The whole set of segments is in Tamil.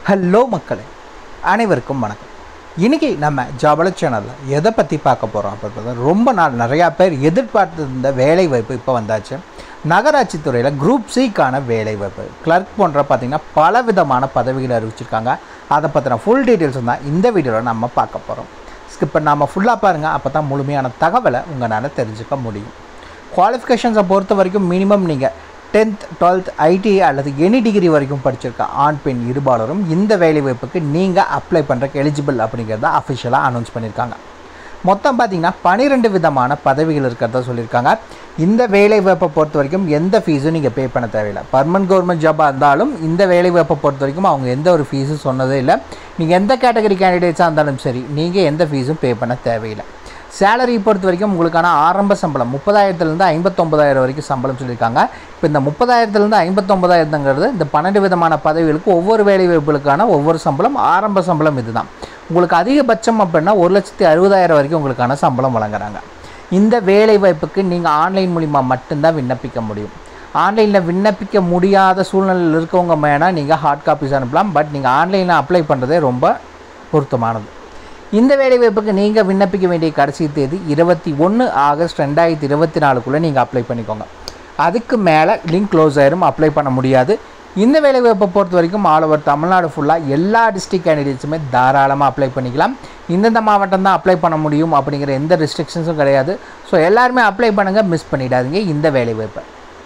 ஹலோ மக்களே அனைவருக்கும் வணக்கம் இன்றைக்கி நம்ம ஜாபல சேனலில் எதை பற்றி பார்க்க போகிறோம் அப்படின்றது ரொம்ப நாள் நிறையா பேர் எதிர்பார்த்திருந்த வேலை வாய்ப்பு இப்போ வந்தாச்சு நகராட்சி துறையில் குரூப் சிக்கான வேலை வாய்ப்பு கிளர்க் போன்ற பார்த்திங்கன்னா பல விதமான பதவிகள் அறிவிச்சிருக்காங்க அதை பற்றின ஃபுல் டீட்டெயில்ஸ் தான் இந்த வீடியோவில் நம்ம பார்க்க போகிறோம் ஸ்கிப் பண்ணாமல் ஃபுல்லாக பாருங்கள் அப்போ தான் முழுமையான தகவலை உங்களால் தெரிஞ்சுக்க முடியும் குவாலிஃபிகேஷன்ஸை பொறுத்த வரைக்கும் மினிமம் நீங்கள் டென்த் டுவெல்த் ஐடி அல்லது எனி டிகிரி வரைக்கும் படிச்சிருக்க ஆண் பெண் இருபாலரும் இந்த வேலைவாய்ப்புக்கு நீங்கள் அப்ளை பண்ணுறக்கு எலிஜிபிள் அப்படிங்கிறத அஃபிஷியலாக அனௌன்ஸ் பண்ணியிருக்காங்க மொத்தம் பார்த்தீங்கன்னா பன்னிரெண்டு விதமான பதவிகள் இருக்கிறதா சொல்லியிருக்காங்க இந்த வேலைவாய்ப்பை பொறுத்த வரைக்கும் எந்த ஃபீஸும் நீங்கள் பே பண்ண தேவையில்லை பர்மனன்ட் கவர்மெண்ட் ஜாபாக இருந்தாலும் இந்த வேலைவாய்ப்பை பொறுத்த வரைக்கும் அவங்க எந்த ஒரு ஃபீஸும் சொன்னதே இல்லை நீங்கள் எந்த கேட்டகரி கேண்டிடேட்ஸாக இருந்தாலும் சரி நீங்கள் எந்த ஃபீஸும் பே பண்ண தேவையில்லை சேலரி பொறுத்த வரைக்கும் உங்களுக்கான ஆரம்ப சம்பளம் முப்பதாயிரத்துலேருந்து ஐம்பத்தொம்பதாயிரம் வரைக்கும் சம்பளம் சொல்லியிருக்காங்க இப்போ இந்த முப்பதாயிரத்துலேருந்து ஐம்பத்தொம்பதாயிரத்துங்கிறது இந்த பன்னெண்டு விதமான பதவிகளுக்கு ஒவ்வொரு வேலைவாய்ப்புகளுக்கான ஒவ்வொரு சம்பளம் ஆரம்ப சம்பளம் இதுதான் உங்களுக்கு அதிகபட்சம் அப்படின்னா ஒரு லட்சத்தி அறுபதாயிரம் வரைக்கும் உங்களுக்கான சம்பளம் வழங்குறாங்க இந்த வேலைவாய்ப்புக்கு நீங்கள் ஆன்லைன் மூலிமா மட்டும்தான் விண்ணப்பிக்க முடியும் ஆன்லைனில் விண்ணப்பிக்க முடியாத சூழ்நிலையில் இருக்கவங்க வேணால் நீங்கள் ஹார்ட் காப்பீஸ் அனுப்பலாம் பட் நீங்கள் ஆன்லைனில் அப்ளை பண்ணுறதே ரொம்ப பொருத்தமானது இந்த வேலைவாய்ப்புக்கு நீங்கள் விண்ணப்பிக்க வேண்டிய கடைசி தேதி இருபத்தி ஒன்று ஆகஸ்ட் ரெண்டாயிரத்தி இருபத்தி நாலுக்குள்ளே நீங்கள் அப்ளை பண்ணிக்கோங்க அதுக்கு மேலே லிங்க் க்ளோஸ் ஆயிரும் அப்ளை பண்ண முடியாது இந்த வேலைவாய்ப்பை பொறுத்த வரைக்கும் ஆல் ஓவர் தமிழ்நாடு ஃபுல்லாக எல்லா டிஸ்ட்ரிக்ட் கேண்டிடேட்ஸுமே தாராளமாக அப்ளை பண்ணிக்கலாம் இந்தந்த மாவட்டம் தான் அப்ளை பண்ண முடியும் அப்படிங்கிற எந்த ரெஸ்ட்ரிக்ஷன்ஸும் கிடையாது ஸோ எல்லாருமே அப்ளை பண்ணுங்கள் மிஸ் பண்ணிடாதீங்க இந்த வேலைவாய்ப்பை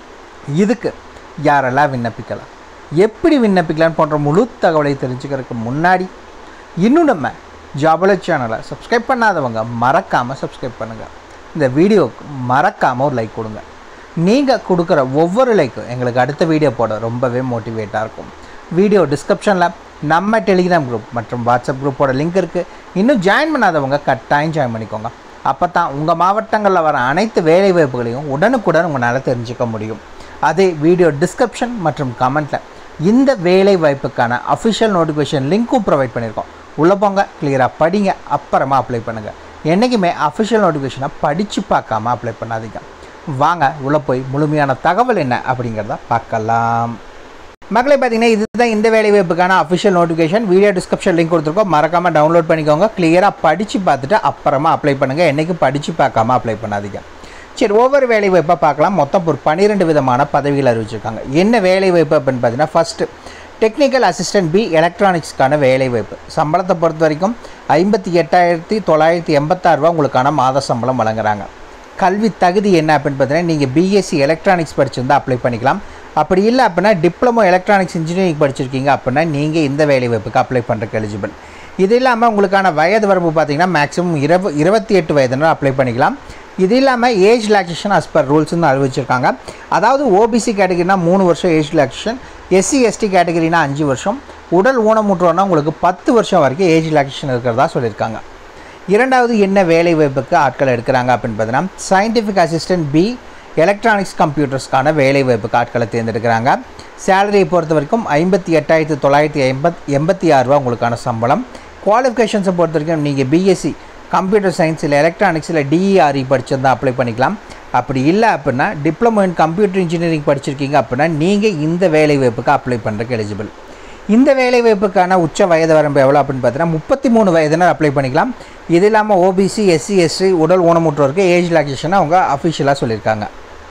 இதுக்கு யாரெல்லாம் விண்ணப்பிக்கலாம் எப்படி விண்ணப்பிக்கலாம் போன்ற முழு தகவலை தெரிஞ்சுக்கிறதுக்கு முன்னாடி இன்னும் நம்ம ஜாபல சேனலை சப்ஸ்கிரைப் பண்ணாதவங்க மறக்காமல் சப்ஸ்கிரைப் பண்ணுங்கள் இந்த வீடியோவுக்கு மறக்காமல் ஒரு லைக் கொடுங்க நீங்கள் கொடுக்குற ஒவ்வொரு லைக்கும் எங்களுக்கு அடுத்த வீடியோ போட ரொம்பவே மோட்டிவேட்டாக இருக்கும் வீடியோ டிஸ்கிரிப்ஷனில் நம்ம டெலிகிராம் குரூப் மற்றும் வாட்ஸ்அப் குரூப்போட லிங்க் இருக்குது இன்னும் ஜாயின் பண்ணாதவங்க கட்டாயம் ஜாயின் பண்ணிக்கோங்க அப்போ தான் உங்கள் மாவட்டங்களில் வர அனைத்து வேலைவாய்ப்புகளையும் உடனுக்குடன் உங்களால் தெரிஞ்சுக்க முடியும் அதே வீடியோ டிஸ்கிரிப்ஷன் மற்றும் கமெண்ட்டில் இந்த வேலை வாய்ப்புக்கான அஃபிஷியல் நோட்டிஃபிகேஷன் லிங்க்கும் ப்ரொவைட் பண்ணியிருக்கோம் உள்ளே போங்க கிளியராக படிங்க அப்புறமா அப்ளை பண்ணுங்கள் என்றைக்குமே அஃபிஷியல் நோட்டிஃபிகேஷனை படித்து பார்க்காம அப்ளை பண்ணாதீங்க வாங்க உள்ளே போய் முழுமையான தகவல் என்ன அப்படிங்கிறத பார்க்கலாம் மக்களை பார்த்தீங்கன்னா இதுதான் இந்த வேலைவாய்ப்புக்கான official notification video description link கொடுத்துருக்கோம் மறக்காமல் டவுன்லோட் பண்ணிக்கோங்க கிளியராக படித்து பார்த்துட்டு அப்புறமா அப்ளை பண்ணுங்கள் என்றைக்கும் படித்து பார்க்காம அப்ளை பண்ணாதீங்க சரி ஒவ்வொரு வேலைவாய்ப்பாக பார்க்கலாம் மொத்தம் ஒரு பன்னிரெண்டு விதமான பதவிகள் அறிவிச்சிருக்காங்க என்ன வேலைவாய்ப்பு அப்படின்னு பார்த்தீங்கன்னா ஃபஸ்ட்டு டெக்னிக்கல் அசிஸ்டன்ட் பி எலக்ட்ரானிக்ஸ்க்கான வேலைவாய்ப்பு சம்பளத்தை பொறுத்த வரைக்கும் ஐம்பத்தி எட்டாயிரத்தி தொள்ளாயிரத்தி எண்பத்தாறுரூவா உங்களுக்கான மாத சம்பளம் வழங்குறாங்க கல்வி தகுதி என்ன அப்படின்னு பார்த்தீங்கன்னா நீங்கள் பிஎஸ்சி எலக்ட்ரானிக்ஸ் படிச்சிருந்தா அப்ளை பண்ணிக்கலாம் அப்படி இல்லை அப்படின்னா டிப்ளமோ எலக்ட்ரானிக்ஸ் இன்ஜினியரிங் படிச்சிருக்கீங்க அப்படின்னா நீங்கள் இந்த வேலைவாய்ப்புக்கு அப்ளை பண்ணுறதுக்கு எலிஜிபிள் இது இல்லாமல் உங்களுக்கான வயது வரம்பு பார்த்தீங்கன்னா மேக்ஸிமம் இருப இருபத்தி எட்டு வயதுனா அப்ளை பண்ணிக்கலாம் இது இல்லாமல் ஏஜ் ரிலாக்ஸேஷன் அஸ் பர் ரூல்ஸ்னு அறிவிச்சிருக்காங்க அதாவது ஓபிசி கேட்டகரினா மூணு வருஷம் ஏஜ் ரிலாக்ஸேஷன் எஸ்சி எஸ்டி கேட்டகரினா அஞ்சு வருஷம் உடல் ஊனமுற்றோன்னா உங்களுக்கு பத்து வருஷம் வரைக்கும் ஏஜ் ரிலாக்ஸேஷன் இருக்கிறதா சொல்லியிருக்காங்க இரண்டாவது என்ன வேலை வாய்ப்புக்கு ஆட்கள் எடுக்கிறாங்க அப்படின்னு பார்த்தீங்கன்னா சயின்டிஃபிக் அசிஸ்டன்ட் பி எலக்ட்ரானிக்ஸ் கம்ப்யூட்டர்ஸ்க்கான வேலை வாய்ப்புக்கு ஆட்களை தேர்ந்தெடுக்கிறாங்க சேலரியை பொறுத்த வரைக்கும் ஐம்பத்தி எட்டாயிரத்து தொள்ளாயிரத்தி எண்பத் எண்பத்தி ஆறுரூவா உங்களுக்கான சம்பளம் குவாலிஃபிகேஷன்ஸை பொறுத்த வரைக்கும் நீங்கள் பிஎஸ்சி கம்ப்யூட்டர் சயின்ஸ் இல்லை எலக்ட்ரானிக்ஸ் இல்லை டிஇஆர்இ படிச்சிருந்தா அப்ளை பண்ணிக்கலாம் அப்படி இல்லை அப்படின்னா டிப்ளமோ இன் கம்ப்யூட்டர் இன்ஜினியரிங் படிச்சிருக்கீங்க அப்படின்னா நீங்கள் இந்த வேலை வாய்ப்புக்கு அப்ளை பண்ணுறதுக்கு எலிஜிபிள் இந்த வேலை வாய்ப்புக்கான உச்ச வயது வரம்பு எவ்வளோ அப்படின்னு பார்த்தீங்கன்னா முப்பத்தி மூணு வயதினர் அப்ளை பண்ணிக்கலாம் இது இல்லாமல் ஓபிசி எஸ்சி எஸ்சி உடல் ஊனமுற்றோருக்கு ஏஜ் ரிலாக்ஸேஷனை அவங்க அஃபிஷியலாக சொல்லியிருக்காங்க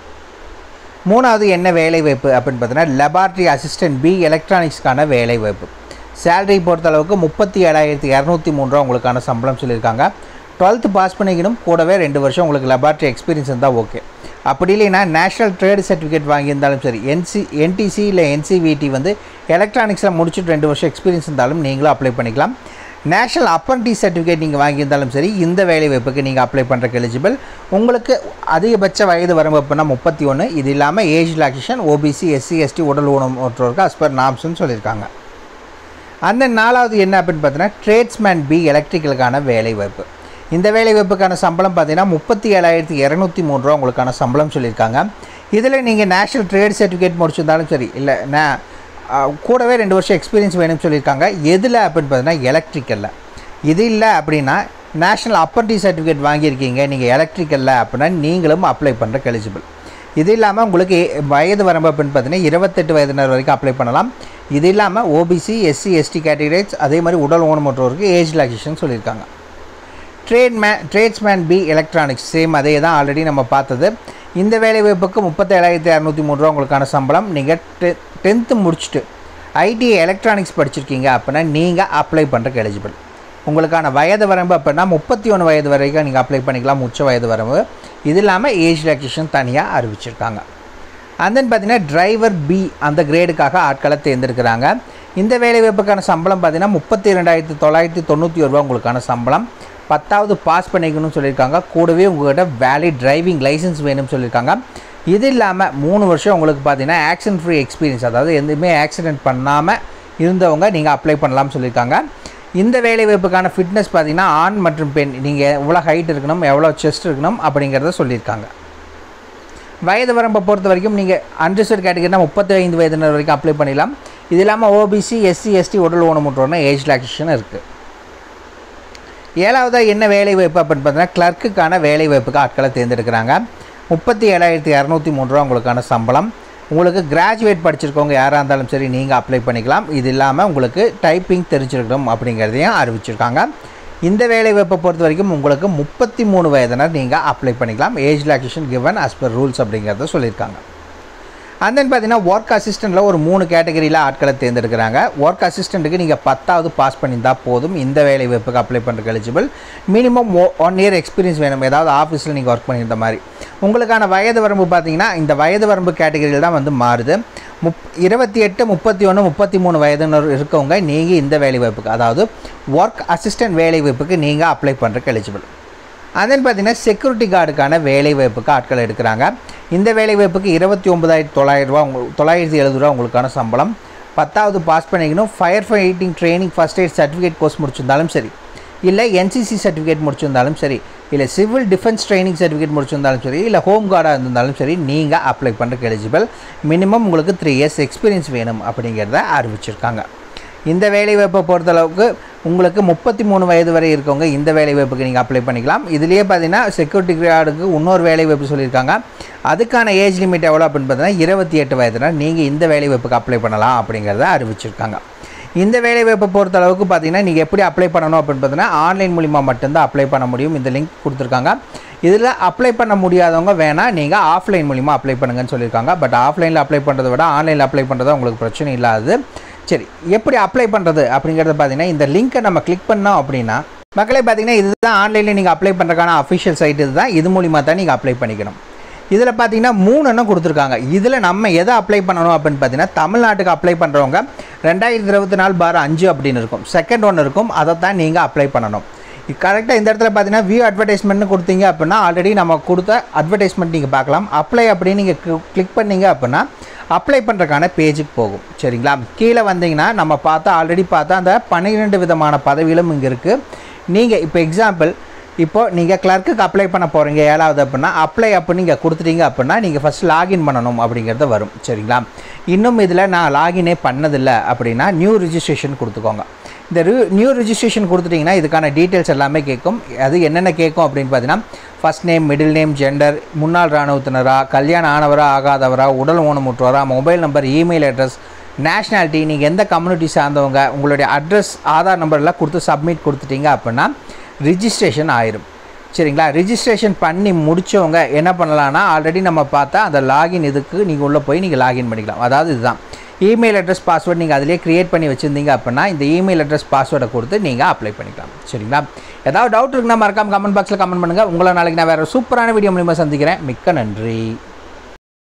மூணாவது என்ன வேலை வாய்ப்பு அப்படின்னு பார்த்தீங்கன்னா லெபார்ட்ரி அசிஸ்டன்ட் பி எலக்ட்ரானிக்ஸ்க்கான வேலை வாய்ப்பு சேலரி பொறுத்தளவுக்கு முப்பத்தி ஏழாயிரத்தி இரநூத்தி மூணு ரூபா உங்களுக்கான சம்பளம் சொல்லியிருக்காங்க டுவெல்த்து பாஸ் பண்ணிக்கணும் கூடவே ரெண்டு வருஷம் உங்களுக்கு லெபார்ட்ரி எக்ஸ்பீரியன்ஸ் இருந்தால் ஓகே அப்படி இல்லைன்னா நேஷனல் ட்ரேட் சர்டிஃபிகேட் வாங்கியிருந்தாலும் சரி என்சி என்டிசி இல்லை என்சிவிடி வந்து எலக்ட்ரானிக்ஸில் முடிச்சுட்டு ரெண்டு வருஷம் எக்ஸ்பீரியன்ஸ் இருந்தாலும் நீங்களும் அப்ளை பண்ணிக்கலாம் நேஷனல் அப்ரண்டிஸ் சர்டிஃபிகேட் நீங்கள் வாங்கியிருந்தாலும் சரி இந்த வேலை வாய்ப்புக்கு நீங்கள் அப்ளை பண்ணுறக்கு எலிஜிபிள் உங்களுக்கு அதிகபட்ச வயது வரம்பு அப்படின்னா முப்பத்தி ஒன்று இது இல்லாமல் age relaxation OBC SC ST உடல் ஊனமுற்றோருக்கு அஸ் பர் நாம்ஸ்னு சொல்லியிருக்காங்க அந்த நாலாவது என்ன அப்படின்னு பார்த்தீங்கன்னா ட்ரேட்ஸ்மேன் பி எலக்ட்ரிக்கலுக்கான வேலை வாய்ப்பு இந்த வேலை வாய்ப்புக்கான சம்பளம் பார்த்தீங்கன்னா முப்பத்தி ஏழாயிரத்தி இரநூத்தி மூணு ரூபா உங்களுக்கான சம்பளம் சொல்லியிருக்காங்க இதில் நீங்கள் நேஷனல் ட்ரேட் சர்டிஃபிகேட் முடிச்சிருந்தாலும் சரி இல்லை நான் கூடவே ரெண்டு வருஷம் எக்ஸ்பீரியன்ஸ் வேணும்னு சொல்லியிருக்காங்க எதில் அப்படின்னு பார்த்தீங்கன்னா எலக்ட்ரிக்கலில் இது இல்லை அப்படின்னா நேஷனல் அப்ரண்டிஸ் சர்டிஃபிகேட் வாங்கியிருக்கீங்க நீங்கள் எலக்ட்ரிக்கலில் அப்படின்னா நீங்களும் அப்ளை பண்ணுறக்கு எலிஜிபிள் இது இல்லாமல் உங்களுக்கு வயது வரம்பு அப்படின்னு பார்த்தீங்கன்னா இருபத்தெட்டு வயதினர் வரைக்கும் அப்ளை பண்ணலாம் இது இல்லாமல் ஓபிசி எஸ்சி எஸ்டி கேட்டகரிஸ் அதே மாதிரி உடல் ஊனமுற்றோருக்கு ஏஜ் ரிலாக்ஸேஷன் சொல்லியிருக்காங்க trade man tradesman B electronics same அதே தான் ஆல்ரெடி நம்ம பார்த்தது இந்த வேலை வாய்ப்புக்கு முப்பத்தேழாயிரத்தி இரநூத்தி மூணு ரூபா உங்களுக்கான சம்பளம் நீங்கள் டெ டென்த்து முடிச்சுட்டு ஐடி எலக்ட்ரானிக்ஸ் படிச்சிருக்கீங்க அப்படின்னா நீங்கள் அப்ளை பண்ணுறக்கு எலிஜிபிள் உங்களுக்கான வயது வரம்பு அப்படின்னா முப்பத்தி ஒன்று வயது வரைக்கும் நீங்கள் அப்ளை பண்ணிக்கலாம் உச்ச வயது வரம்பு இது இல்லாமல் ஏஜ் ரிலாக்ஸேஷன் தனியாக அறிவிச்சிருக்காங்க அண்ட் தென் பார்த்தீங்கன்னா டிரைவர் பி அந்த கிரேடுக்காக ஆட்களை தேர்ந்தெடுக்கிறாங்க இந்த வேலைவாய்ப்புக்கான சம்பளம் பார்த்தீங்கன்னா முப்பத்தி ரெண்டாயிரத்தி தொள்ளாயிரத்தி தொண்ணூற்றி ரூபா உங்களுக்கான சம்பளம் பத்தாவது பாஸ் பண்ணிக்கணும்னு சொல்லியிருக்காங்க கூடவே உங்கள்கிட்ட வேலிட் டிரைவிங் லைசன்ஸ் வேணும்னு சொல்லியிருக்காங்க இது இல்லாமல் மூணு வருஷம் உங்களுக்கு பார்த்தீங்கன்னா ஆக்சிடென்ட் ஃப்ரீ எக்ஸ்பீரியன்ஸ் அதாவது எதுவுமே ஆக்சிடென்ட் பண்ணாமல் இருந்தவங்க நீங்கள் அப்ளை பண்ணலாம்னு சொல்லியிருக்காங்க இந்த வேலைவாய்ப்புக்கான ஃபிட்னஸ் பார்த்தீங்கன்னா ஆண் மற்றும் பெண் நீங்கள் எவ்வளோ ஹைட் இருக்கணும் எவ்வளோ செஸ்ட் இருக்கணும் அப்படிங்கிறத சொல்லியிருக்காங்க வயது வரம்பை பொறுத்த வரைக்கும் நீங்கள் அன்ரிசர்வ் கேட்டகரினா முப்பத்தி ஐந்து வயதினர் வரைக்கும் அப்ளை பண்ணிடலாம் இது இல்லாமல் ஓபிசி எஸ்சி எஸ்டி உடல் ஊனமுற்றோர்னா ஏஜ் ரிலாக்ஸேஷன் இருக்குது ஏழாவதாக என்ன வேலை வாய்ப்பு அப்படின்னு பார்த்தீங்கன்னா கிளர்க்குக்கான வேலை வாய்ப்புக்கு ஆட்களை தேர்ந்தெடுக்கிறாங்க முப்பத்தி ஏழாயிரத்தி இரநூத்தி மூணு ரூபா உங்களுக்கான சம்பளம் உங்களுக்கு கிராஜுவேட் படிச்சிருக்கவங்க யாராக இருந்தாலும் சரி நீங்கள் அப்ளை பண்ணிக்கலாம் இது இல்லாமல் உங்களுக்கு டைப்பிங் தெரிஞ்சிருக்கணும் அப்படிங்கிறதையும் அறிவிச்சிருக்காங்க இந்த வேலை வாய்ப்பை பொறுத்த வரைக்கும் உங்களுக்கு முப்பத்தி மூணு வயதினர் நீங்கள் அப்ளை பண்ணிக்கலாம் age relaxation given as per rules அப்படிங்கிறத சொல்லியிருக்காங்க அண்ட் தென் பார்த்தீங்கன்னா ஒர்க் அசிஸ்டண்ட்டில் ஒரு மூணு கேட்டகரியில் ஆட்களை தேர்ந்தெடுக்கிறாங்க ஒர்க் அசிஸ்டண்ட்டுக்கு நீங்கள் பத்தாவது பாஸ் பண்ணியிருந்தால் போதும் இந்த வேலை வாய்ப்புக்கு அப்ளை பண்ணுறதுக்கு eligible minimum one year experience வேணும் ஏதாவது ஆஃபீஸில் நீங்கள் ஒர்க் பண்ணியிருந்த மாதிரி உங்களுக்கான வயது வரம்பு பார்த்தீங்கன்னா இந்த வயது வரம்பு கேட்டகரியில் தான் வந்து மாறுது முப் இருபத்தி எட்டு முப்பத்தி ஒன்று முப்பத்தி மூணு வயதினர் இருக்கவங்க நீங்கள் இந்த வேலை வாய்ப்புக்கு அதாவது ஒர்க் அசிஸ்டன்ட் வேலை வாய்ப்புக்கு நீங்கள் அப்ளை பண்ணுறதுக்கு எலிஜிபிள் and then பார்த்தீங்கன்னா செக்யூரிட்டி கார்டுக்கான வேலை வாய்ப்புக்கு ஆட்கள் எடுக்கிறாங்க இந்த வேலை வாய்ப்புக்கு இருபத்தி ஒன்பதாயிரத்தி தொள்ளாயிரம் ரூபா உங்க தொள்ளாயிரத்தி எழுபது ரூபா உங்களுக்கான சம்பளம் பத்தாவது பாஸ் பண்ணிக்கணும் fire fighting training first aid certificate course முடிச்சிருந்தாலும் சரி இல்லை என்சிசி சர்டிஃபிகேட் முடிச்சிருந்தாலும் சரி இல்லை சிவில் டிஃபென்ஸ் ட்ரைனிங் சர்டிஃபிகேட் முடிச்சிருந்தாலும் சரி இல்லை ஹோம் கார்டாக இருந்தாலும் சரி நீங்கள் அப்ளை பண்ணுறதுக்கு எலிஜிபிள் மினிமம் உங்களுக்கு த்ரீ இயர்ஸ் எக்ஸ்பீரியன்ஸ் வேணும் அப்படிங்கிறத அறிவிச்சிருக்காங்க இந்த வேலைவாய்ப்பை பொறுத்தளவுக்கு உங்களுக்கு முப்பத்தி மூணு வயது வரை இருக்கவங்க இந்த வேலைவாய்ப்புக்கு நீங்கள் அப்ளை பண்ணிக்கலாம் இதுலேயே பார்த்தீங்கன்னா செக்யூரிட்டி கார்டுக்கு இன்னொரு வேலைவாய்ப்பு சொல்லியிருக்காங்க அதுக்கான ஏஜ் லிமிட் எவ்வளோ அப்படின்னு பார்த்தீங்கன்னா இருபத்தி எட்டு வயதுனா நீங்கள் இந்த வேலைவாய்ப்புக்கு அப்ளை பண்ணலாம் அப்படிங்கிறத அறிவிச்சிருக்காங்க இந்த வேலைவாய்ப்பை பொறுத்த அளவுக்கு பார்த்தீங்கன்னா நீங்கள் எப்படி அப்ளை பண்ணணும் அப்படின்னு பார்த்தீங்கன்னா ஆன்லைன் மூலிமா மட்டும்தான் அப்ளை பண்ண முடியும் இந்த லிங்க் கொடுத்துருக்காங்க இதில் அப்ளை பண்ண முடியாதவங்க வேணால் நீங்கள் ஆஃப்லைன் மூலிமா அப்ளை பண்ணுங்கன்னு சொல்லியிருக்காங்க பட் ஆஃப்லைனில் அப்ளை பண்ணுறதை விட ஆன்லைனில் அப்ளை பண்ணுறது உங்களுக்கு பிரச்சனை இல்லாதது சரி எப்படி அப்ளை பண்ணுறது அப்படிங்கிறத பார்த்தீங்கன்னா இந்த லிங்க்கை நம்ம கிளிக் பண்ணோம் அப்படின்னா மக்களே பார்த்தீங்கன்னா இதுதான் ஆன்லைனில் நீங்கள் அப்ளை பண்ணுறதுக்கான அஃபிஷியல் சைட் இதுதான் இது மூலிமா தான் நீங்கள் அப்ளை பண்ணிக்கணும் இதில் பார்த்தீங்கன்னா மூணு எண்ணம் கொடுத்துருக்காங்க இதில் நம்ம எதை அப்ளை பண்ணணும் அப்படின்னு பார்த்தீங்கன்னா தமிழ்நாட்டுக்கு அப்ளை பண்ணுறவங்க ரெண்டாயிரத்தி இருபத்தி நாலு பார் அஞ்சு அப்படின்னு இருக்கும் செகண்ட் ஒன்று இருக்கும் அதை தான் நீங்கள் அப்ளை பண்ணணும் கரெக்டாக இந்த இடத்துல பார்த்தீங்கன்னா வியூ அட்வர்டைஸ்மெண்ட்னு கொடுத்தீங்க அப்படின்னா ஆல்ரெடி நம்ம கொடுத்த அட்வர்டைஸ்மெண்ட் நீங்கள் பார்க்கலாம் அப்ளை அப்படின்னு நீங்கள் கிளிக் பண்ணீங்க அப்படின்னா அப்ளை பண்ணுறதுக்கான பேஜுக்கு போகும் சரிங்களா கீழே வந்தீங்கன்னா நம்ம பார்த்தா ஆல்ரெடி பார்த்தா அந்த பன்னிரெண்டு விதமான பதவிகளும் இங்கே இருக்குது நீங்கள் இப்போ எக்ஸாம்பிள் இப்போ நீங்கள் கிளர்க்குக்கு அப்ளை பண்ண போகிறீங்க ஏழாவது அப்படின்னா அப்ளை அப்படின்னு நீங்கள் கொடுத்துட்டீங்க அப்படின்னா நீங்கள் ஃபஸ்ட் லாகின் பண்ணணும் அப்படிங்கிறது வரும் சரிங்களா இன்னும் இதில் நான் லாகினே பண்ணதில்லை அப்படின்னா நியூ ரிஜிஸ்ட்ரேஷன் கொடுத்துக்கோங்க இந்த ரி நியூ ரிஜிஸ்ட்ரேஷன் கொடுத்துட்டிங்கன்னா இதுக்கான டீட்டெயில்ஸ் எல்லாமே கேட்கும் அது என்னென்ன கேட்கும் அப்படின்னு பார்த்தீங்கன்னா first name middle name gender முன்னாள் இராணுவத்தினரா கல்யாணம் ஆனவரா ஆகாதவரா உடல் ஊனமுற்றவரா mobile number email address nationality நீங்கள் எந்த கம்யூனிட்டி சார்ந்தவங்க உங்களுடைய அட்ரஸ் ஆதார் நம்பர்லாம் கொடுத்து சப்மிட் கொடுத்துட்டீங்க அப்படின்னா ரிஜிஸ்ட்ரேஷன் ஆயிரும் சரிங்களா ரிஜிஸ்ட்ரேஷன் பண்ணி முடித்தவங்க என்ன பண்ணலான்னா ஆல்ரெடி நம்ம பார்த்தா அந்த லாகின் இதுக்கு நீங்கள் உள்ளே போய் நீங்கள் லாகின் பண்ணிக்கலாம் அதாவது இதுதான் இமெயில் அட்ரஸ் பாஸ்வேர்ட் நீங்கள் அதிலே க்ரியேட் பண்ணி வச்சுருந்தீங்க அப்படின்னா இந்த இமெயில் அட்ரஸ் பாஸ்வேர்டை கொடுத்து நீங்கள் அப்ளை பண்ணிக்கலாம் சரிங்களா ஏதாவது டவுட் இருக்குன்னா மறக்காம கமெண்ட் பாக்ஸில் கமெண்ட் பண்ணுங்கள் உங்களை நாளைக்கு நான் வேறு சூப்பரான வீடியோ மூலிமா சந்திக்கிறேன் மிக்க நன்றி